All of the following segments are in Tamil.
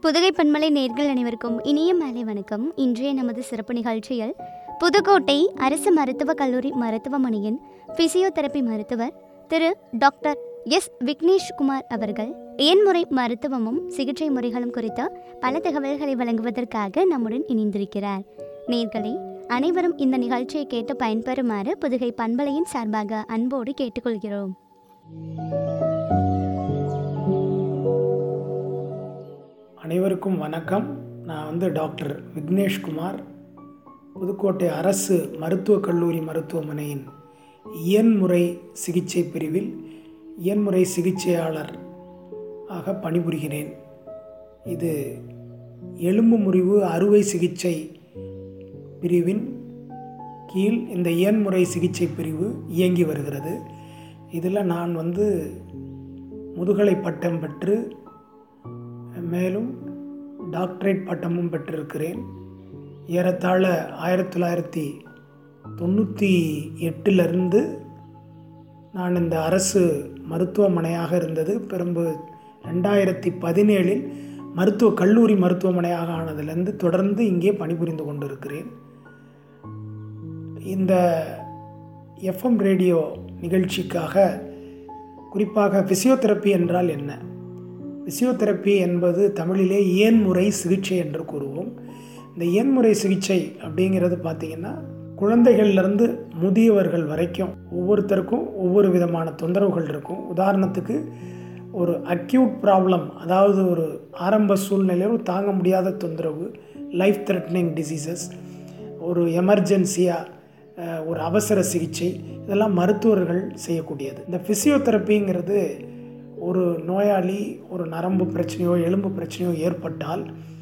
புதுகை பண்மலை நேர்கள் அனைவருக்கும் இனிய மாலை வணக்கம் இன்றைய நமது சிறப்பு நிகழ்ச்சியில் புதுக்கோட்டை அரசு மருத்துவக் கல்லூரி மருத்துவமனையின் பிசியோதெரபி மருத்துவர் திரு டாக்டர் எஸ் விக்னேஷ் குமார் அவர்கள் எண்முறை மருத்துவமும் சிகிச்சை முறைகளும் குறித்த பல தகவல்களை வழங்குவதற்காக நம்முடன் இணைந்திருக்கிறார் நேர்களே அனைவரும் இந்த நிகழ்ச்சியை கேட்டு பயன்பெறுமாறு புதுகை பண்பலையின் சார்பாக அன்போடு கேட்டுக்கொள்கிறோம் அனைவருக்கும் வணக்கம் நான் வந்து டாக்டர் விக்னேஷ்குமார் புதுக்கோட்டை அரசு மருத்துவக் கல்லூரி மருத்துவமனையின் இயன்முறை சிகிச்சை பிரிவில் இயன்முறை சிகிச்சையாளர் ஆக பணிபுரிகிறேன் இது எலும்பு முறிவு அறுவை சிகிச்சை பிரிவின் கீழ் இந்த இயன்முறை சிகிச்சை பிரிவு இயங்கி வருகிறது இதில் நான் வந்து முதுகலை பட்டம் பெற்று மேலும் டாக்டரேட் பட்டமும் பெற்றிருக்கிறேன் ஏறத்தாழ ஆயிரத்தி தொள்ளாயிரத்தி தொண்ணூற்றி எட்டிலிருந்து நான் இந்த அரசு மருத்துவமனையாக இருந்தது பிறகு ரெண்டாயிரத்தி பதினேழில் மருத்துவ கல்லூரி மருத்துவமனையாக ஆனதிலிருந்து தொடர்ந்து இங்கே பணிபுரிந்து கொண்டிருக்கிறேன் இந்த எஃப்எம் ரேடியோ நிகழ்ச்சிக்காக குறிப்பாக ஃபிசியோதெரப்பி என்றால் என்ன ஃபிசியோதெரப்பி என்பது தமிழிலே இயன்முறை சிகிச்சை என்று கூறுவோம் இந்த இயன்முறை சிகிச்சை அப்படிங்கிறது பார்த்திங்கன்னா குழந்தைகள்லேருந்து முதியவர்கள் வரைக்கும் ஒவ்வொருத்தருக்கும் ஒவ்வொரு விதமான தொந்தரவுகள் இருக்கும் உதாரணத்துக்கு ஒரு அக்யூட் ப்ராப்ளம் அதாவது ஒரு ஆரம்ப சூழ்நிலையில் தாங்க முடியாத தொந்தரவு லைஃப் த்ரெட்னிங் டிசீசஸ் ஒரு எமர்ஜென்சியாக ஒரு அவசர சிகிச்சை இதெல்லாம் மருத்துவர்கள் செய்யக்கூடியது இந்த ஃபிசியோதெரப்பிங்கிறது ஒரு நோயாளி ஒரு நரம்பு பிரச்சனையோ எலும்பு பிரச்சனையோ ஏற்பட்டால்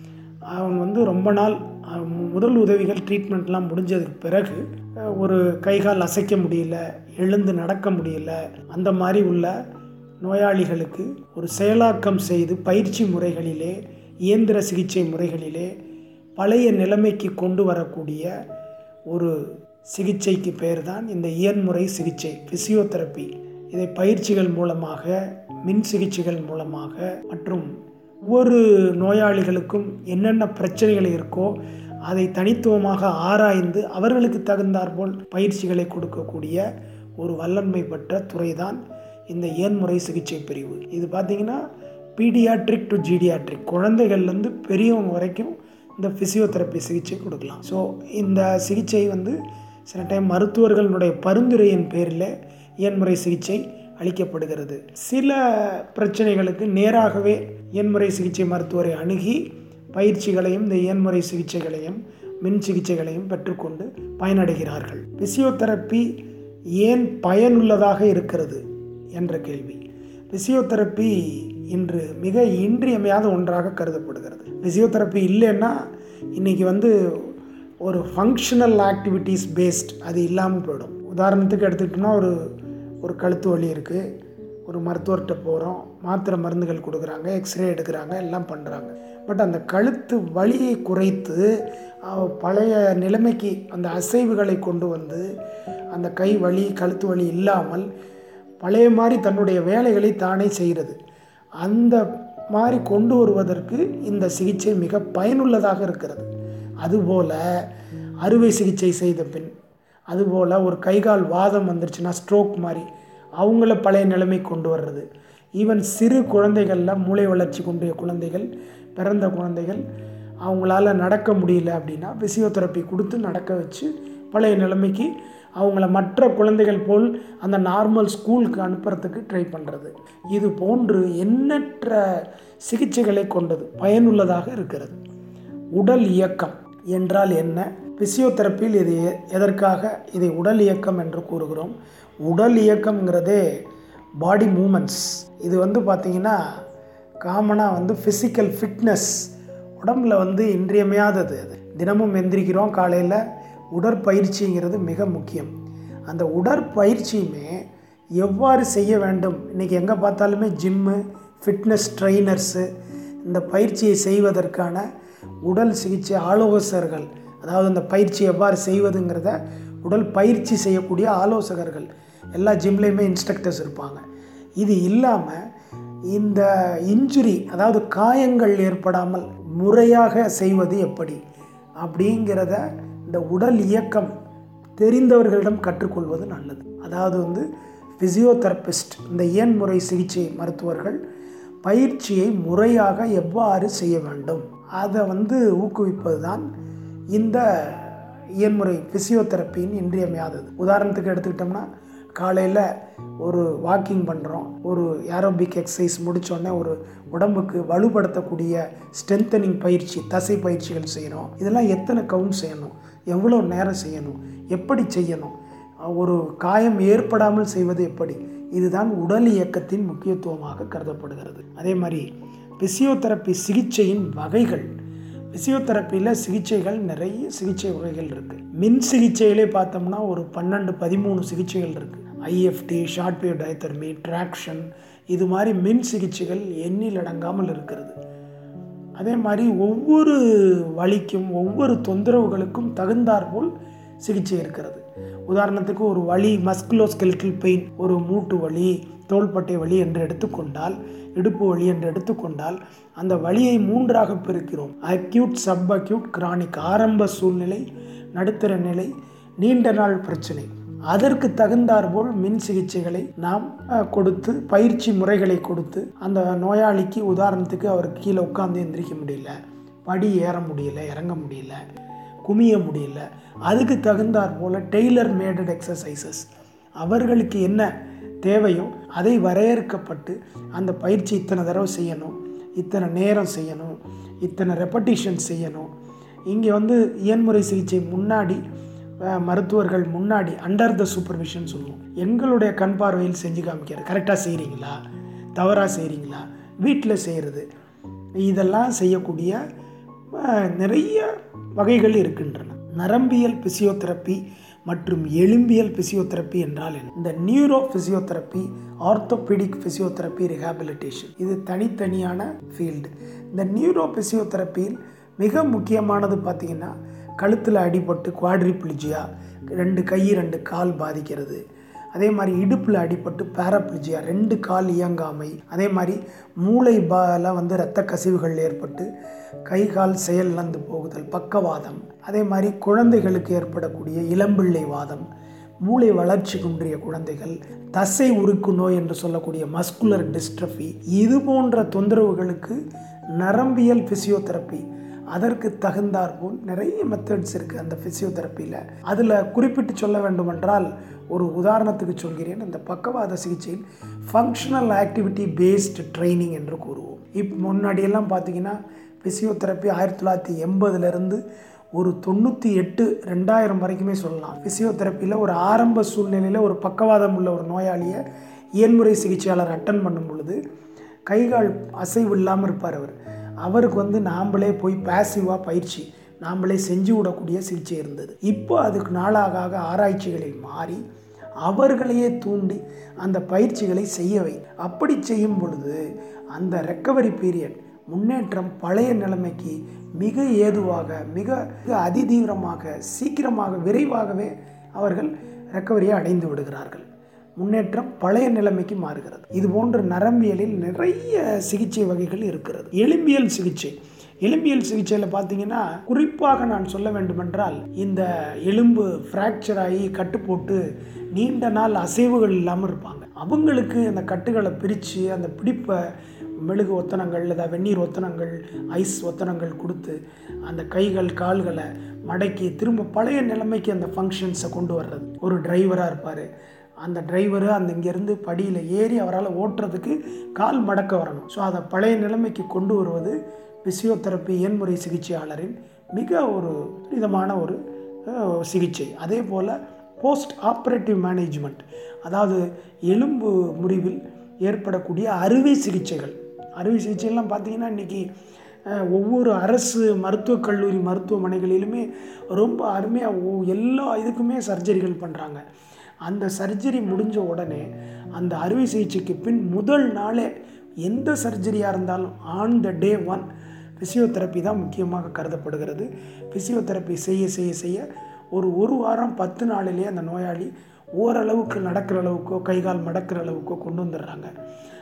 அவன் வந்து ரொம்ப நாள் முதல் உதவிகள் ட்ரீட்மெண்ட்லாம் முடிஞ்சதுக்கு பிறகு ஒரு கைகால் அசைக்க முடியல எழுந்து நடக்க முடியல அந்த மாதிரி உள்ள நோயாளிகளுக்கு ஒரு செயலாக்கம் செய்து பயிற்சி முறைகளிலே இயந்திர சிகிச்சை முறைகளிலே பழைய நிலைமைக்கு கொண்டு வரக்கூடிய ஒரு சிகிச்சைக்கு பேர் தான் இந்த இயன்முறை சிகிச்சை ஃபிசியோதெரப்பி இதை பயிற்சிகள் மூலமாக மின் சிகிச்சைகள் மூலமாக மற்றும் ஒவ்வொரு நோயாளிகளுக்கும் என்னென்ன பிரச்சனைகள் இருக்கோ அதை தனித்துவமாக ஆராய்ந்து அவர்களுக்கு தகுந்தாற்போல் பயிற்சிகளை கொடுக்கக்கூடிய ஒரு வல்லன்மை பெற்ற துறை தான் இந்த இயன்முறை சிகிச்சை பிரிவு இது பார்த்திங்கன்னா பீடியாட்ரிக் டு ஜீடியாட்ரிக் குழந்தைகள்லேருந்து பெரியவங்க வரைக்கும் இந்த ஃபிசியோதெரப்பி சிகிச்சை கொடுக்கலாம் ஸோ இந்த சிகிச்சை வந்து சில டைம் மருத்துவர்களுடைய பரிந்துரையின் பேரில் இயன்முறை சிகிச்சை அளிக்கப்படுகிறது சில பிரச்சனைகளுக்கு நேராகவே இயன்முறை சிகிச்சை மருத்துவரை அணுகி பயிற்சிகளையும் இந்த இயன்முறை சிகிச்சைகளையும் மின் சிகிச்சைகளையும் பெற்றுக்கொண்டு பயனடைகிறார்கள் பிசியோதெரப்பி ஏன் பயனுள்ளதாக இருக்கிறது என்ற கேள்வி பிசியோதெரப்பி இன்று மிக இன்றியமையாத ஒன்றாக கருதப்படுகிறது பிசியோதெரப்பி இல்லைன்னா இன்றைக்கி வந்து ஒரு ஃபங்க்ஷனல் ஆக்டிவிட்டீஸ் பேஸ்ட் அது இல்லாமல் போயிடும் உதாரணத்துக்கு எடுத்துக்கிட்டோம்னா ஒரு ஒரு கழுத்து வலி இருக்குது ஒரு மருத்துவர்கிட்ட போகிறோம் மாத்திரை மருந்துகள் கொடுக்குறாங்க எக்ஸ்ரே எடுக்கிறாங்க எல்லாம் பண்ணுறாங்க பட் அந்த கழுத்து வலியை குறைத்து பழைய நிலைமைக்கு அந்த அசைவுகளை கொண்டு வந்து அந்த கை வலி கழுத்து வலி இல்லாமல் பழைய மாதிரி தன்னுடைய வேலைகளை தானே செய்கிறது அந்த மாதிரி கொண்டு வருவதற்கு இந்த சிகிச்சை மிக பயனுள்ளதாக இருக்கிறது அதுபோல் அறுவை சிகிச்சை செய்த பின் அதுபோல் ஒரு கைகால் வாதம் வந்துருச்சுன்னா ஸ்ட்ரோக் மாதிரி அவங்கள பழைய நிலைமை கொண்டு வர்றது ஈவன் சிறு குழந்தைகளில் மூளை வளர்ச்சி கொண்டிய குழந்தைகள் பிறந்த குழந்தைகள் அவங்களால நடக்க முடியல அப்படின்னா ஃபிசியோதெரப்பி கொடுத்து நடக்க வச்சு பழைய நிலைமைக்கு அவங்கள மற்ற குழந்தைகள் போல் அந்த நார்மல் ஸ்கூலுக்கு அனுப்புறதுக்கு ட்ரை பண்ணுறது இது போன்று எண்ணற்ற சிகிச்சைகளை கொண்டது பயனுள்ளதாக இருக்கிறது உடல் இயக்கம் என்றால் என்ன பிசியோதெரப்பியில் இது எதற்காக இதை உடல் இயக்கம் என்று கூறுகிறோம் உடல் இயக்கம்ங்கிறதே பாடி மூமெண்ட்ஸ் இது வந்து பார்த்திங்கன்னா காமனாக வந்து ஃபிசிக்கல் ஃபிட்னஸ் உடம்பில் வந்து இன்றியமையாதது அது தினமும் எந்திரிக்கிறோம் காலையில் உடற்பயிற்சிங்கிறது மிக முக்கியம் அந்த உடற்பயிற்சியுமே எவ்வாறு செய்ய வேண்டும் இன்றைக்கி எங்கே பார்த்தாலுமே ஜிம்மு ஃபிட்னஸ் ட்ரெயினர்ஸு இந்த பயிற்சியை செய்வதற்கான உடல் சிகிச்சை ஆலோசகர்கள் அதாவது அந்த பயிற்சி எவ்வாறு செய்வதுங்கிறத உடல் பயிற்சி செய்யக்கூடிய ஆலோசகர்கள் எல்லா ஜிம்லேயுமே இன்ஸ்ட்ரக்டர்ஸ் இருப்பாங்க இது இல்லாமல் இந்த இன்ஜுரி அதாவது காயங்கள் ஏற்படாமல் முறையாக செய்வது எப்படி அப்படிங்கிறத இந்த உடல் இயக்கம் தெரிந்தவர்களிடம் கற்றுக்கொள்வது நல்லது அதாவது வந்து ஃபிசியோதெரபிஸ்ட் இந்த இயன்முறை சிகிச்சை மருத்துவர்கள் பயிற்சியை முறையாக எவ்வாறு செய்ய வேண்டும் அதை வந்து ஊக்குவிப்பது தான் இந்த இயன்முறை ஃபிசியோதெரப்பின்னு இன்றியமையாதது உதாரணத்துக்கு எடுத்துக்கிட்டோம்னா காலையில் ஒரு வாக்கிங் பண்ணுறோம் ஒரு ஏரோபிக் எக்ஸசைஸ் முடித்தோடனே ஒரு உடம்புக்கு வலுப்படுத்தக்கூடிய ஸ்ட்ரென்தனிங் பயிற்சி தசை பயிற்சிகள் செய்கிறோம் இதெல்லாம் எத்தனை கவுண்ட் செய்யணும் எவ்வளோ நேரம் செய்யணும் எப்படி செய்யணும் ஒரு காயம் ஏற்படாமல் செய்வது எப்படி இதுதான் உடல் இயக்கத்தின் முக்கியத்துவமாக கருதப்படுகிறது அதே மாதிரி பிசியோதெரப்பி சிகிச்சையின் வகைகள் பிசியோதெரப்பியில் சிகிச்சைகள் நிறைய சிகிச்சை வகைகள் இருக்குது மின் சிகிச்சையிலே பார்த்தோம்னா ஒரு பன்னெண்டு பதிமூணு சிகிச்சைகள் இருக்குது IFT short wave diathermy traction இது மாதிரி மின் சிகிச்சைகள் எண்ணில் அடங்காமல் இருக்கிறது அதே மாதிரி ஒவ்வொரு வலிக்கும் ஒவ்வொரு தொந்தரவுகளுக்கும் தகுந்தாற்போல் சிகிச்சை இருக்கிறது உதாரணத்துக்கு ஒரு வலி மஸ்குலோஸ்கெல்டல் பெயின் ஒரு மூட்டு வலி தோள்பட்டை வலி என்று எடுத்துக்கொண்டால் இடுப்பு வலி என்று எடுத்துக்கொண்டால் அந்த வலியை மூன்றாக பிரிக்கிறோம் அக்யூட் சப் அக்யூட் கிரானிக் ஆரம்ப சூழ்நிலை நடுத்தர நிலை நீண்ட நாள் பிரச்சனை அதற்கு தகுந்தாற்போல் மின் சிகிச்சைகளை நாம் கொடுத்து பயிற்சி முறைகளை கொடுத்து அந்த நோயாளிக்கு உதாரணத்துக்கு அவர் கீழே உட்காந்து எந்திரிக்க முடியல படி ஏற முடியல இறங்க முடியல குமிய முடியல அதுக்கு தகுந்தாற் போல் டெய்லர் மேடட் எக்ஸசைசஸ் அவர்களுக்கு என்ன தேவையோ அதை வரையறுக்கப்பட்டு அந்த பயிற்சி இத்தனை தடவை செய்யணும் இத்தனை நேரம் செய்யணும் இத்தனை ரெப்படிஷன் செய்யணும் இங்கே வந்து இயன்முறை சிகிச்சை முன்னாடி மருத்துவர்கள் முன்னாடி அண்டர் த சூப்பர்விஷன் சொல்லுவோம் எங்களுடைய கண் பார்வையில் செஞ்சு காமிக்கிறது கரெக்டாக செய்கிறீங்களா தவறாக செய்கிறீங்களா வீட்டில் செய்கிறது இதெல்லாம் செய்யக்கூடிய நிறைய வகைகள் இருக்கின்றன நரம்பியல் பிசியோதெரப்பி மற்றும் எலும்பியல் பிசியோதெரப்பி என்றால் என்ன இந்த neuro physiotherapy orthopaedic physiotherapy rehabilitation இது தனித்தனியான ஃபீல்டு இந்த நியூரோ பிசியோதெரப்பியில் மிக முக்கியமானது பார்த்திங்கன்னா கழுத்தில் அடிபட்டு குவாட்ரிப்ளிஜியா ரெண்டு கை ரெண்டு கால் பாதிக்கிறது அதே மாதிரி இடுப்பில் அடிபட்டு பேரப்ளிஜியா ரெண்டு கால் இயங்காமை அதே மாதிரி மூளை பால வந்து இரத்த கசிவுகள் ஏற்பட்டு கை கால் செயலிழந்து போகுதல் பக்கவாதம் அதே மாதிரி குழந்தைகளுக்கு ஏற்படக்கூடிய இளம்பிள்ளை வாதம் மூளை வளர்ச்சி குன்றிய குழந்தைகள் தசை உருக்கு நோய் என்று சொல்லக்கூடிய மஸ்குலர் டிஸ்ட்ரஃபி இது போன்ற தொந்தரவுகளுக்கு நரம்பியல் ஃபிசியோதெரப்பி அதற்கு தகுந்தாற்போல் நிறைய மெத்தட்ஸ் இருக்குது அந்த ஃபிசியோதெரப்பியில் அதில் குறிப்பிட்டு சொல்ல வேண்டுமென்றால் ஒரு உதாரணத்துக்கு சொல்கிறேன் இந்த பக்கவாத சிகிச்சையில் ஃபங்க்ஷனல் ஆக்டிவிட்டி பேஸ்டு ட்ரைனிங் என்று கூறுவோம் இப்போ முன்னாடியெல்லாம் பார்த்தீங்கன்னா ஃபிசியோதெரப்பி ஆயிரத்தி தொள்ளாயிரத்தி எண்பதுலேருந்து ஒரு தொண்ணூற்றி எட்டு ரெண்டாயிரம் வரைக்குமே சொல்லலாம் ஃபிசியோதெரப்பியில் ஒரு ஆரம்ப சூழ்நிலையில் ஒரு பக்கவாதம் உள்ள ஒரு நோயாளியை இயன்முறை சிகிச்சையாளர் அட்டன் பண்ணும் பொழுது கைகால் அசைவு இல்லாமல் இருப்பார் அவர் அவருக்கு வந்து நாம்ளே போய் பேசிவாக பயிற்சி நாம்ளே செஞ்சு விடக்கூடிய சிகிச்சை இருந்தது இப்போ அதுக்கு நாளாக ஆக ஆராய்ச்சிகளில் மாறி அவர்களையே தூண்டி அந்த பயிற்சிகளை செய்யவை அப்படி செய்யும் பொழுது அந்த ரெக்கவரி பீரியட் முன்னேற்றம் பழைய நிலைமைக்கு மிக ஏதுவாக மிக மிக அதிதீவிரமாக சீக்கிரமாக விரைவாகவே அவர்கள் ரெக்கவரியை அடைந்து விடுகிறார்கள் முன்னேற்றம் பழைய நிலைமைக்கு மாறுகிறது இது போன்ற நரம்பியலில் நிறைய சிகிச்சை வகைகள் இருக்கிறது எலும்பியல் சிகிச்சை எலும்பியல் சிகிச்சையில் பார்த்தீங்கன்னா குறிப்பாக நான் சொல்ல வேண்டுமென்றால் இந்த எலும்பு ஃப்ராக்சர் ஆகி கட்டு போட்டு நீண்ட நாள் அசைவுகள் இல்லாமல் இருப்பாங்க அவங்களுக்கு அந்த கட்டுகளை பிரித்து அந்த பிடிப்பை மெழுகு ஒத்தனங்கள் இல்லை வெந்நீர் ஒத்தனங்கள் ஐஸ் ஒத்தனங்கள் கொடுத்து அந்த கைகள் கால்களை மடக்கி திரும்ப பழைய நிலைமைக்கு அந்த ஃபங்க்ஷன்ஸை கொண்டு வர்றது ஒரு டிரைவராக இருப்பார் அந்த டிரைவரு அந்த இங்கேருந்து படியில் ஏறி அவரால் ஓட்டுறதுக்கு கால் மடக்க வரணும் ஸோ அதை பழைய நிலைமைக்கு கொண்டு வருவது பிசியோதெரப்பி எண்முறை சிகிச்சையாளரின் மிக ஒரு விதமான ஒரு சிகிச்சை அதே போல் போஸ்ட் ஆப்ரேட்டிவ் மேனேஜ்மெண்ட் அதாவது எலும்பு முறிவில் ஏற்படக்கூடிய அறுவை சிகிச்சைகள் அறுவை சிகிச்சைலாம் பார்த்திங்கன்னா இன்றைக்கி ஒவ்வொரு அரசு மருத்துவக் கல்லூரி மருத்துவமனைகளிலுமே ரொம்ப அருமையாக எல்லா இதுக்குமே சர்ஜரிகள் பண்ணுறாங்க அந்த சர்ஜரி முடிஞ்ச உடனே அந்த அறுவை சிகிச்சைக்கு பின் முதல் நாளே எந்த சர்ஜரியாக இருந்தாலும் on the day one physiotherapy தான் முக்கியமாக கருதப்படுகிறது ஃபிசியோதெரப்பி செய்ய செய்ய செய்ய ஒரு ஒரு வாரம் பத்து நாளிலே அந்த நோயாளி ஓரளவுக்கு நடக்கிற அளவுக்கோ கைகால் மடக்கிற அளவுக்கோ கொண்டு வந்துடுறாங்க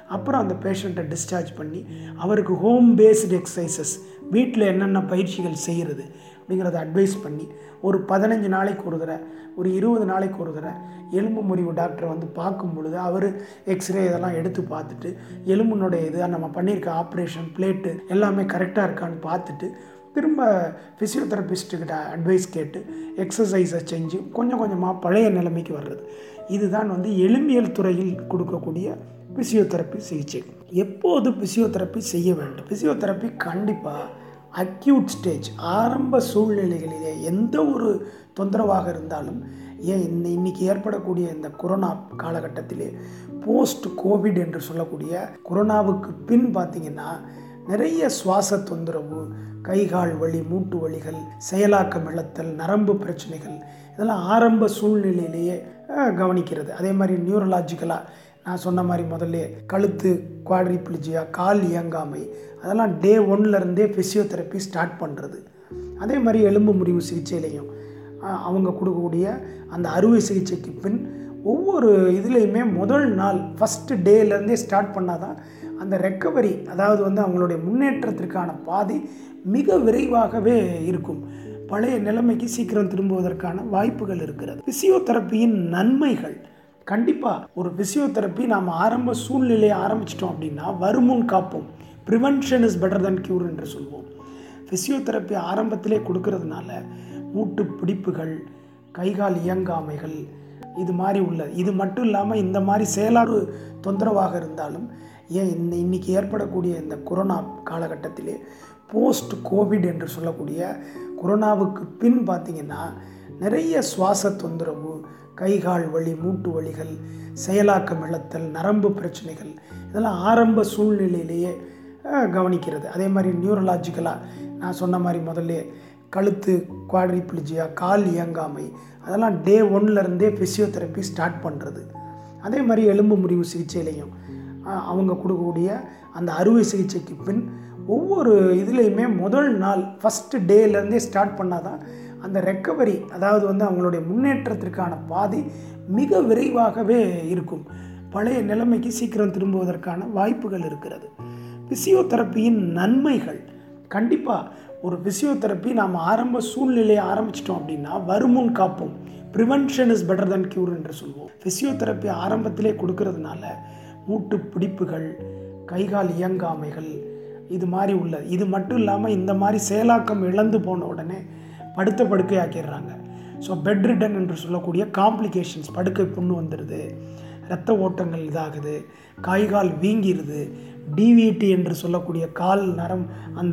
அப்புறம் அந்த பேஷண்ட்டை டிஸ்சார்ஜ் பண்ணி அவருக்கு ஹோம் பேஸ்டு எக்ஸசைசஸ் வீட்டில் என்னென்ன பயிற்சிகள் செய்கிறது அப்படிங்கிறத அட்வைஸ் பண்ணி ஒரு பதினஞ்சு நாளைக்கு ஒரு தடவை ஒரு இருபது நாளைக்கு ஒரு தடவை எலும்பு முறிவு டாக்டரை வந்து பார்க்கும் பொழுது அவர் எக்ஸ்ரே இதெல்லாம் எடுத்து பார்த்துட்டு எலும்புனுடைய இது நம்ம பண்ணியிருக்க ஆப்ரேஷன் பிளேட்டு எல்லாமே கரெக்டாக இருக்கான்னு பார்த்துட்டு திரும்ப ஃபிசியோதெரபிஸ்ட்டுக்கிட்ட அட்வைஸ் கேட்டு எக்ஸசைஸை செஞ்சு கொஞ்சம் கொஞ்சமாக பழைய நிலைமைக்கு வர்றது இதுதான் வந்து எலும்பியல் துறையில் கொடுக்கக்கூடிய ஃபிசியோதெரப்பி சிகிச்சை எப்போது ஃபிசியோதெரப்பி செய்ய வேண்டும் ஃபிசியோதெரப்பி கண்டிப்பாக அக்யூட் ஸ்டேஜ் ஆரம்ப சூழ்நிலைகளிலே எந்த ஒரு தொந்தரவாக இருந்தாலும் ஏன் இந்த இன்னைக்கு ஏற்படக்கூடிய இந்த கொரோனா காலகட்டத்திலே போஸ்ட் கோவிட் என்று சொல்லக்கூடிய கொரோனாவுக்கு பின் பார்த்திங்கன்னா நிறைய சுவாச தொந்தரவு கைகால் வலி மூட்டு வலிகள் செயலாக்கம் இழத்தல் நரம்பு பிரச்சனைகள் இதெல்லாம் ஆரம்ப சூழ்நிலையிலேயே அஹ், கவனிக்கிறது அதே மாதிரி நியூரலாஜிக்கலாக நான் சொன்ன மாதிரி முதல்ல கழுத்து குவாட்ரிப்ளிஜியா கால் இயங்காமை அதெல்லாம் டே ஒன்லேருந்தே ஃபிசியோதெரப்பி ஸ்டார்ட் பண்ணுறது அதே மாதிரி எலும்பு முறிவு சிகிச்சையிலையும் அஹ், அவங்க கொடுக்கக்கூடிய அந்த அறுவை சிகிச்சைக்கு பின் ஒவ்வொரு இதுலேயுமே முதல் நாள் ஃபஸ்ட்டு டேலேருந்தே ஸ்டார்ட் பண்ணால் தான் அந்த ரெக்கவரி அதாவது வந்து அவங்களுடைய முன்னேற்றத்திற்கான பாதை மிக விரைவாகவே இருக்கும் பழைய நிலைமைக்கு சீக்கிரம் திரும்புவதற்கான வாய்ப்புகள் இருக்கிறது ஃபிசியோதெரப்பியின் நன்மைகள் கண்டிப்பாக ஒரு ஃபிசியோதெரப்பி நாம் ஆரம்ப சூழ்நிலையை ஆரம்பிச்சிட்டோம் அப்படின்னா வருமுன் காப்போம் prevention is better than cure என்று சொல்வோம் ஃபிசியோதெரப்பி ஆரம்பத்திலே கொடுக்கறதுனால மூட்டு பிடிப்புகள் கைகால் இயங்காமைகள் இது மாதிரி உள்ளது இது மட்டும் இல்லாமல் இந்த மாதிரி செயலாறு தொந்தரவாக இருந்தாலும் ஏன் இந்த இன்னைக்கு ஏற்படக்கூடிய இந்த கொரோனா காலகட்டத்திலே போஸ்ட் கோவிட் என்று சொல்லக்கூடிய கொரோனாவுக்கு பின் பார்த்திங்கன்னா நிறைய சுவாச தொந்தரவு கைகால் வலி மூட்டு வலிகள் செயலாக்கம் இழத்தல் நரம்பு பிரச்சனைகள் இதெல்லாம் ஆரம்ப சூழ்நிலையிலேயே அஹ், கவனிக்கிறது அதே மாதிரி நியூரலாஜிக்கலாக நான் சொன்ன மாதிரி முதல்ல கழுத்து குவாட்ரிப்ளிஜியா கால் இயங்காமை அதெல்லாம் டே ஒன்லேருந்தே ஃபிசியோதெரப்பி ஸ்டார்ட் பண்ணுறது அதே மாதிரி எலும்பு முறிவு சிகிச்சையிலையும் அஹ், அவங்க கொடுக்கக்கூடிய அந்த அறுவை சிகிச்சைக்கு பின் ஒவ்வொரு இதுலேயுமே முதல் நாள் ஃபஸ்ட்டு டேலேருந்தே ஸ்டார்ட் பண்ணால் தான் அந்த ரெக்கவரி அதாவது வந்து அவங்களுடைய முன்னேற்றத்திற்கான பாதை மிக விரைவாகவே இருக்கும் பழைய நிலைமைக்கு சீக்கிரம் திரும்புவதற்கான வாய்ப்புகள் இருக்கிறது ஃபிசியோதெரப்பியின் நன்மைகள் கண்டிப்பாக ஒரு ஃபிசியோதெரப்பி நாம் ஆரம்ப சூழ்நிலையை ஆரம்பிச்சிட்டோம் அப்படின்னா வருமுன் காப்போம் prevention is better than cure என்று சொல்வோம் ஃபிசியோதெரப்பி ஆரம்பத்திலே கொடுக்கறதுனால மூட்டு பிடிப்புகள் கைகால் இயங்காமைகள் இது மாதிரி உள்ளது இது மட்டும் இல்லாமல் இந்த மாதிரி செயலாக்கம் இழந்து போன உடனே படுத்த படுக்கை ஆக்கிடுறாங்க ஸோ பெட் ரிட்டன் என்று சொல்லக்கூடிய காம்ப்ளிகேஷன்ஸ் படுக்கை புண்ணு வந்துடுது இரத்த ஓட்டங்கள் இதாகுது காய்கால் வீங்கிருது டிவிடி என்று சொல்லக்கூடிய கால் நரம் அந்த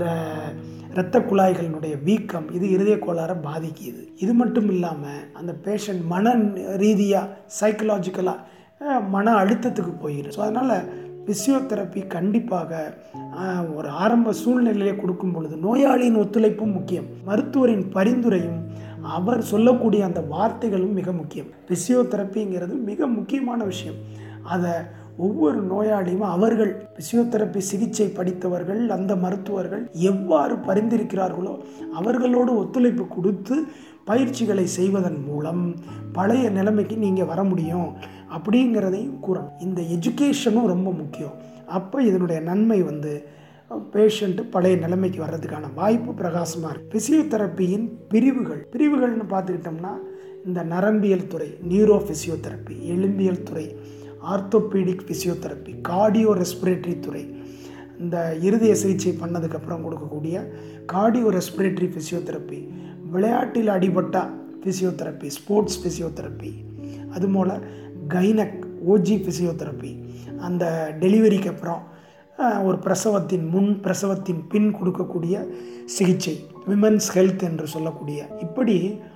இரத்த குழாய்களினுடைய வீக்கம் இது இருதய கோளாறை பாதிக்குது இது மட்டும் இல்லாமல் அந்த பேஷண்ட் மன ரீதியாக சைக்கலாஜிக்கலாக மன அழுத்தத்துக்கு போயிடும் ஸோ அதனால் ஃபிசியோதெரப்பி கண்டிப்பாக ஆஹ், ஒரு ஆரம்ப சூழ்நிலையிலே கொடுக்கும் பொழுது நோயாளியின் ஒத்துழைப்பும் முக்கியம் மருத்துவரின் பரிந்துரையும் அவர் சொல்லக்கூடிய அந்த வார்த்தைகளும் மிக முக்கியம் ஃபிசியோதெரப்பிங்கிறது மிக முக்கியமான விஷயம் அதை ஒவ்வொரு நோயாளியும் அவர்கள் பிசியோதெரப்பி சிகிச்சை படித்தவர்கள் அந்த மருத்துவர்கள் எவ்வாறு பரிந்துரைக்கிறார்களோ அவர்களோடு ஒத்துழைப்பு கொடுத்து பயிற்சிகளை செய்வதன் மூலம் பழைய நிலைமைக்கு நீங்கள் வர முடியும் அப்படிங்கிறதையும் கூறணும் இந்த எஜுகேஷனும் ரொம்ப முக்கியம் அப்போ இதனுடைய நன்மை வந்து பேஷண்ட்டு பழைய நிலைமைக்கு வர்றதுக்கான வாய்ப்பு பிரகாசமாக இருக்குது ஃபிசியோதெரப்பியின் பிரிவுகள் பிரிவுகள்னு பார்த்துக்கிட்டோம்னா இந்த நரம்பியல் துறை நியூரோ ஃபிசியோதெரப்பி எலும்பியல் துறை ஆர்த்தோபீடிக் ஃபிசியோதெரப்பி கார்டியோ ரெஸ்பிரேட்டரி துறை இந்த இருதய சிகிச்சை பண்ணதுக்கப்புறம் கொடுக்கக்கூடிய கார்டியோ ரெஸ்பிரேட்டரி ஃபிசியோதெரப்பி விளையாட்டில் அடிபட்டா ஃபிசியோதெரப்பி ஸ்போர்ட்ஸ் ஃபிசியோதெரப்பி அதுபோல் கைனக் ஓஜி ஃபிசியோதெரப்பி அந்த டெலிவரிக்கு அப்புறம் அஹ், ஒரு பிரசவத்தின் முன் பிரசவத்தின் பின் கொடுக்கக்கூடிய சிகிச்சை விமன்ஸ் ஹெல்த் என்று சொல்லக்கூடிய இப்படி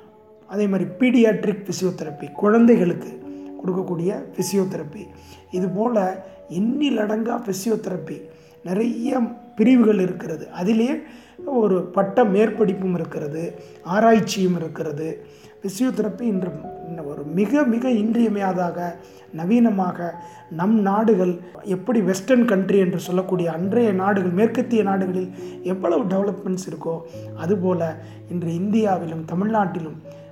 அதே மாதிரி பீடியாட்ரிக் ஃபிசியோதெரப்பி குழந்தைகளுக்கு கொடுக்கக்கூடிய ஃபிசியோதெரப்பி இது போல் எண்ணிலடங்கா ஃபிசியோதெரப்பி நிறைய பிரிவுகள் இருக்கிறது அதிலே ஒரு பட்ட மேற்படிப்பும் இருக்கிறது ஆராய்ச்சியும் இருக்கிறது ஃபிசியோதெரப்பி இன்று ஒரு மிக மிக இன்றியமையாதாக நவீனமாக நம் நாடுகள் எப்படி வெஸ்டர்ன் கண்ட்ரி என்று சொல்லக்கூடிய அன்றைய நாடுகள் மேற்கத்திய நாடுகளில் எவ்வளவு டெவலப்மெண்ட்ஸ் இருக்கோ அதுபோல் இன்று இந்தியாவிலும் தமிழ்நாட்டிலும்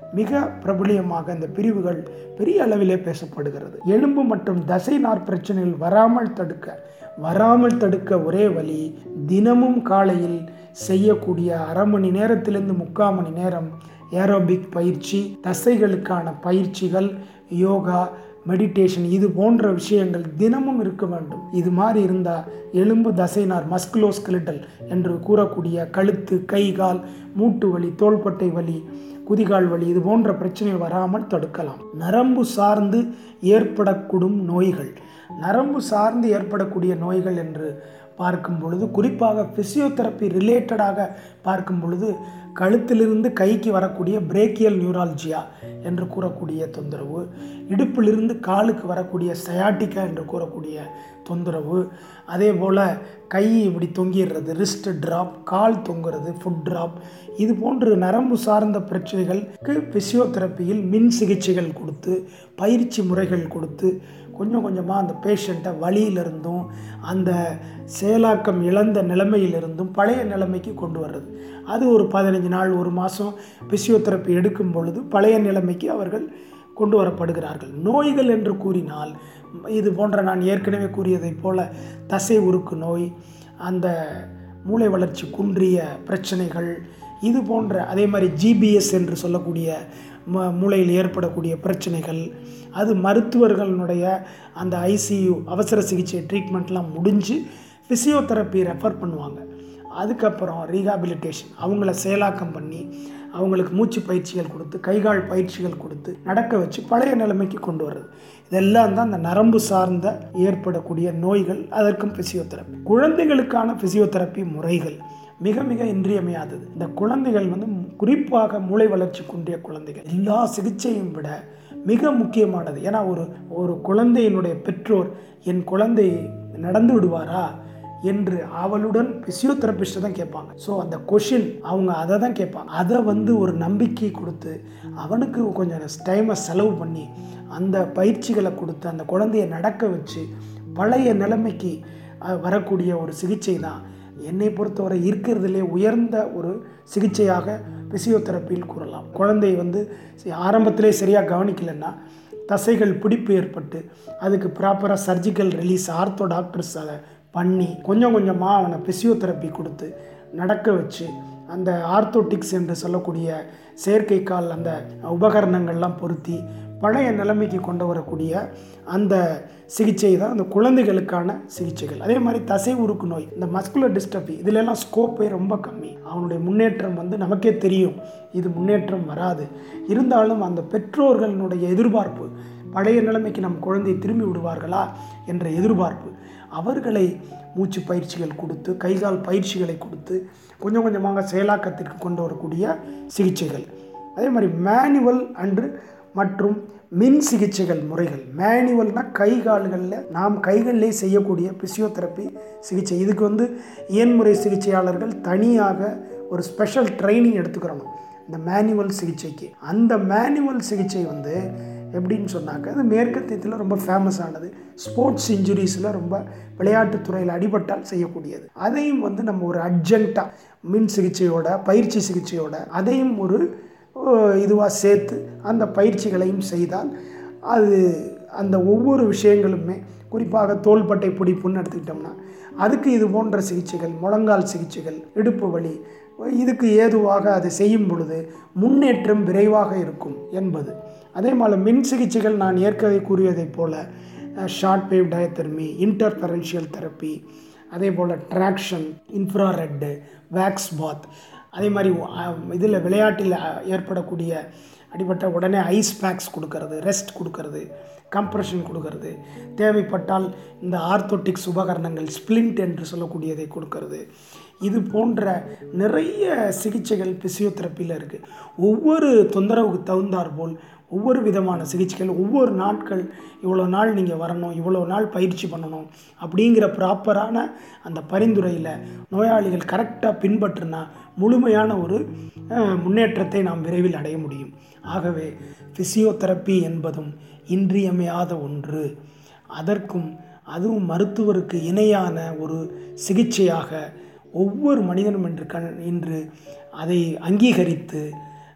மிக பிரபலியமாக இந்த பிரிவுகள் பெரிய அளவிலே பேசப்படுகிறது எலும்பு மற்றும் தசை நார் பிரச்சனைகள் வராமல் தடுக்க வராமல் தடுக்க ஒரே வழி தினமும் காலையில் செய்யக்கூடிய அரை மணி நேரத்திலிருந்து முக்கால் மணி நேரம் ஏரோபிக் பயிற்சி தசைகளுக்கான பயிற்சிகள் யோகா மெடிடேஷன் இது போன்ற விஷயங்கள் தினமும் இருக்க வேண்டும் இது மாதிரி இருந்தால் எலும்பு தசைனார் மஸ்குலோஸ்கெலிட்டல் என்று கூறக்கூடிய கழுத்து கை கால் மூட்டு வலி தோள்பட்டை வலி குதிகால் வலி இது போன்ற பிரச்சனைகள் வராமல் தடுக்கலாம் நரம்பு சார்ந்து ஏற்படக்கூடும் நோய்கள் நரம்பு சார்ந்து ஏற்படக்கூடிய நோய்கள் என்று பார்க்கும் பொழுது குறிப்பாக ஃபிசியோதெரப்பி ரிலேட்டடாக பார்க்கும் பொழுது கழுத்திலிருந்து கைக்கு வரக்கூடிய பிரேக்கியல் நியூராலஜியா என்று கூறக்கூடிய தொந்தரவு இடுப்பிலிருந்து காலுக்கு வரக்கூடிய சயாட்டிக்கா என்று கூறக்கூடிய தொந்தரவு அதே போல் கை இப்படி தொங்கிடுறது ரிஸ்ட் ட்ராப் கால் தொங்குறது ஃபுட் ட்ராப் இது போன்று நரம்பு சார்ந்த பிரச்சனைகளுக்கு ஃபிசியோதெரப்பியில் மின் சிகிச்சைகள் கொடுத்து பயிற்சி முறைகள் கொடுத்து கொஞ்சம் கொஞ்சமாக அந்த பேஷண்ட்டை வழியிலிருந்தும் அந்த செயலாக்கம் இழந்த நிலைமையிலிருந்தும் பழைய நிலைமைக்கு கொண்டு வர்றது அது ஒரு பதினஞ்சு நாள் ஒரு மாதம் பிசியோதெரப்பி எடுக்கும் பொழுது பழைய நிலைமைக்கு அவர்கள் கொண்டு வரப்படுகிறார்கள் நோய்கள் என்று கூறினால் இது போன்ற நான் ஏற்கனவே கூறியதைப் போல தசை உருக்கு நோய் அந்த மூளை வளர்ச்சி குன்றிய பிரச்சனைகள் இது போன்ற அதே மாதிரி ஜிபிஎஸ் என்று சொல்லக்கூடிய ம மூளையில் ஏற்படக்கூடிய பிரச்சனைகள் அது மருத்துவர்களுடைய அந்த ஐசியு அவசர சிகிச்சை ட்ரீட்மெண்ட்லாம் முடிஞ்சு ஃபிசியோதெரப்பி ரெஃபர் பண்ணுவாங்க அதுக்கப்புறம் ரீஹாபிலிட்டேஷன் அவங்கள செயலாக்கம் பண்ணி அவங்களுக்கு மூச்சு பயிற்சிகள் கொடுத்து கைகால் பயிற்சிகள் கொடுத்து நடக்க வச்சு பழைய நிலைமைக்கு கொண்டு வர்றது இதெல்லாம் தான் அந்த நரம்பு சார்ந்த ஏற்படக்கூடிய நோய்கள் அதற்கும் ஃபிசியோதெரப்பி குழந்தைகளுக்கான ஃபிசியோதெரப்பி முறைகள் மிக மிக இன்றியமையாதது இந்த குழந்தைகள் வந்து குறிப்பாக மூளை வளர்ச்சி குன்றிய குழந்தைகள் எல்லா சிகிச்சையும் விட மிக முக்கியமானது ஏன்னா ஒரு ஒரு குழந்தையினுடைய பெற்றோர் என் குழந்தை நடந்து விடுவாரா என்று அவளுடன் பிசியோதெரபிஸ்ட்டை தான் கேட்பாங்க ஸோ அந்த கொஷின் அவங்க அதை தான் கேட்பாங்க அதை வந்து ஒரு நம்பிக்கை கொடுத்து அவனுக்கு கொஞ்சம் டைமை செலவு பண்ணி அந்த பயிற்சிகளை கொடுத்து அந்த குழந்தைய நடக்க வச்சு பழைய நிலைமைக்கு அஹ், வரக்கூடிய ஒரு சிகிச்சை தான் என்னை பொறுத்தவரை இருக்கிறதுலே உயர்ந்த ஒரு சிகிச்சையாக பிசியோதெரப்பியில் கூறலாம் குழந்தை வந்து சி- ஆரம்பத்திலே சரியாக கவனிக்கலைன்னா தசைகள் பிடிப்பு ஏற்பட்டு அதுக்கு ப்ராப்பராக சர்ஜிக்கல் ரிலீஸ் ஆர்த்தோ டாக்டர்ஸ் அதை பண்ணி கொஞ்சம் கொஞ்சமாக அவனை பிசியோதெரப்பி கொடுத்து நடக்க வச்சு அந்த ஆர்த்தோட்டிக்ஸ் என்று சொல்லக்கூடிய செயற்கை கால் அந்த உபகரணங்கள்லாம் பொருத்தி பழைய நிலைமைக்கு கொண்டு வரக்கூடிய அந்த சிகிச்சை தான் அந்த குழந்தைகளுக்கான சிகிச்சைகள் அதே மாதிரி தசை உருக்கு நோய் இந்த மஸ்குலர் டிஸ்டபி இதிலெல்லாம் ஸ்கோப்பே ரொம்ப கம்மி அவனுடைய முன்னேற்றம் வந்து நமக்கே தெரியும் இது முன்னேற்றம் வராது இருந்தாலும் அந்த பெற்றோர்களுடைய எதிர்பார்ப்பு பழைய நிலைமைக்கு நம் குழந்தை திரும்பி விடுவார்களா என்ற எதிர்பார்ப்பு அவர்களை மூச்சு பயிற்சிகள் கொடுத்து கைகால் பயிற்சிகளை கொடுத்து கொஞ்சம் கொஞ்சமாக செயலாக்கத்திற்கு கொண்டு வரக்கூடிய சிகிச்சைகள் அதே மாதிரி மேனுவல் அன்று மற்றும் மின் சிகிச்சைகள் முறைகள் மேனுவல்னா கை கால்களில் நாம் கைகளிலே செய்யக்கூடிய பிசியோதெரப்பி சிகிச்சை இதுக்கு வந்து இயன்முறை சிகிச்சையாளர்கள் தனியாக ஒரு ஸ்பெஷல் ட்ரைனிங் எடுத்துக்கிறணும் இந்த மேனுவல் சிகிச்சைக்கு அந்த மேனுவல் சிகிச்சை வந்து எப்படின்னு சொன்னாக்க அது மேற்கத்தியத்தில் ரொம்ப ஃபேமஸ் ஆனது ஸ்போர்ட்ஸ் இன்ஜுரிஸில் ரொம்ப விளையாட்டுத் துறையில் அடிபட்டால் செய்யக்கூடியது அதையும் வந்து நம்ம ஒரு அர்ஜென்ட்டாக மின் சிகிச்சையோட பயிற்சி சிகிச்சையோட அதையும் ஒரு இதுவாக சேர்த்து அந்த பயிற்சிகளையும் செய்தால் அது அந்த ஒவ்வொரு விஷயங்களுமே குறிப்பாக தோள்பட்டை பிடிப்புன்னு எடுத்துக்கிட்டோம்னா அதுக்கு இது போன்ற சிகிச்சைகள் முழங்கால் சிகிச்சைகள் இடுப்பு வலி இதுக்கு ஏதுவாக அதை செய்யும் பொழுது முன்னேற்றம் விரைவாக இருக்கும் என்பது அதே மாதிரி மின் சிகிச்சைகள் நான் ஏற்கனவே கூறியதைப் போல short wave diathermy interferential therapy அதே போல் ட்ராக்ஷன் இன்ஃப்ராரெட்டு வேக்ஸ் பாத் அதே மாதிரி இதில் விளையாட்டில் அஹ், ஏற்படக்கூடிய அடிபட்ட உடனே ஐஸ் பேக்ஸ் கொடுக்கறது ரெஸ்ட் கொடுக்கறது கம்ப்ரெஷன் கொடுக்கறது தேவைப்பட்டால் இந்த ஆர்த்தோட்டிக்ஸ் உபகரணங்கள் ஸ்ப்ளிண்ட் என்று சொல்லக்கூடியதை கொடுக்கறது இது போன்ற நிறைய சிகிச்சைகள் பிசியோதெரப்பியில் இருக்குது ஒவ்வொரு தொந்தரவுக்கு தகுந்தாற் போல் ஒவ்வொரு விதமான சிகிச்சைகள் ஒவ்வொரு நாட்கள் இவ்வளோ நாள் நீங்கள் வரணும் இவ்வளோ நாள் பயிற்சி பண்ணணும் அப்படிங்கிற ப்ராப்பரான அந்த பரிந்துரையில் நோயாளிகள் கரெக்டாக பின்பற்றினா முழுமையான ஒரு அஹ், முன்னேற்றத்தை நாம் விரைவில் அடைய முடியும் ஆகவே ஃபிசியோதெரப்பி என்பதும் இன்றியமையாத ஒன்று அதற்கும் அதுவும் மருத்துவருக்கு இணையான ஒரு சிகிச்சையாக ஒவ்வொரு மனிதனும் என்று கண் இன்று அதை அங்கீகரித்து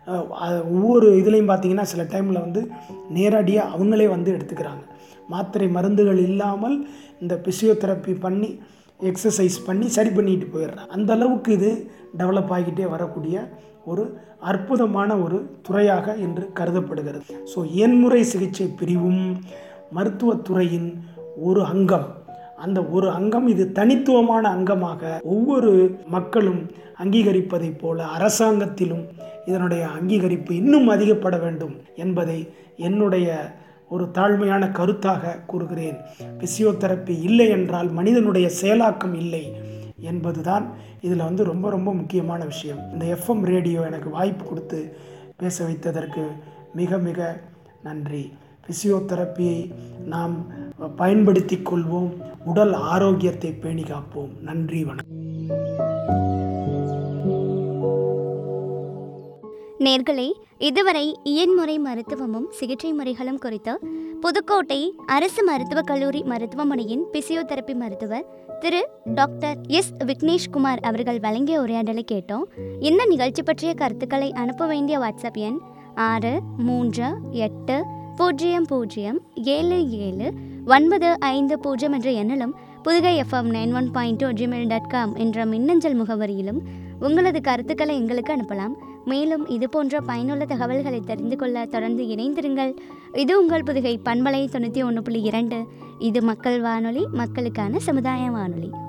அஹ், அஹ், ஒவ்வொரு இதுலேயும் பார்த்தீங்கன்னா சில டைமில் வந்து நேரடியாக அவங்களே வந்து எடுத்துக்கிறாங்க மாத்திரை மருந்துகள் இல்லாமல் இந்த பிசியோதெரப்பி பண்ணி எக்ஸசைஸ் பண்ணி சரி பண்ணிட்டு போயிடுறாங்க அந்த அளவுக்கு இது டெவலப் ஆகிட்டே வரக்கூடிய ஒரு அற்புதமான ஒரு துறையாக என்று கருதப்படுகிறது ஸோ எண்முறை சிகிச்சை பிரிவும் மருத்துவத்துறையின் ஒரு அங்கம் அந்த ஒரு அங்கம் இது தனித்துவமான அங்கமாக ஒவ்வொரு மக்களும் அங்கீகரிப்பதைப் போல அரசாங்கத்திலும் இதனுடைய அங்கீகரிப்பு இன்னும் அதிகப்பட வேண்டும் என்பதை என்னுடைய ஒரு தாழ்மையான கருத்தாக கூறுகிறேன் பிசியோதெரப்பி இல்லை என்றால் மனிதனுடைய செயலாக்கம் இல்லை என்பதுதான் இதில் வந்து ரொம்ப ரொம்ப முக்கியமான விஷயம் இந்த எஃப்எம் ரேடியோ எனக்கு வாய்ப்பு கொடுத்து பேச வைத்ததற்கு மிக மிக நன்றி பிசியோதெரப்பியை நாம் பயன்படுத்தி கொள்வோம் உடல் ஆரோக்கியத்தை பேணி காப்போம் நன்றி வணக்கம் நேர்களே இதுவரை இயன்முறை மருத்துவமும் சிகிச்சை முறைகளும் குறித்து புதுக்கோட்டை அரசு மருத்துவக் கல்லூரி மருத்துவமனையின் பிசியோதெரப்பி மருத்துவர் திரு டாக்டர் எஸ் விக்னேஷ்குமார் அவர்கள் வழங்கிய உரையாடலை கேட்டோம் இந்த நிகழ்ச்சி பற்றிய கருத்துக்களை அனுப்ப வேண்டிய வாட்ஸ்அப் எண் ஆறு மூன்று எட்டு பூஜ்ஜியம் பூஜ்ஜியம் ஏழு ஏழு ஒன்பது ஐந்து பூஜ்ஜியம் என்ற எண்ணிலும் Pudugai FM nine one point two Gmail dot com என்ற மின்னஞ்சல் முகவரியிலும் உங்களது கருத்துக்களை எங்களுக்கு அனுப்பலாம் மேலும் இது போன்ற பயனுள்ள தகவல்களை தெரிந்து கொள்ள தொடர்ந்து இணைந்திருங்கள் இது உங்கள் புதுகை பண்பலை தொண்ணூற்றி ஒன்று புள்ளி இரண்டு இது மக்கள் வானொலி மக்களுக்கான சமுதாய வானொலி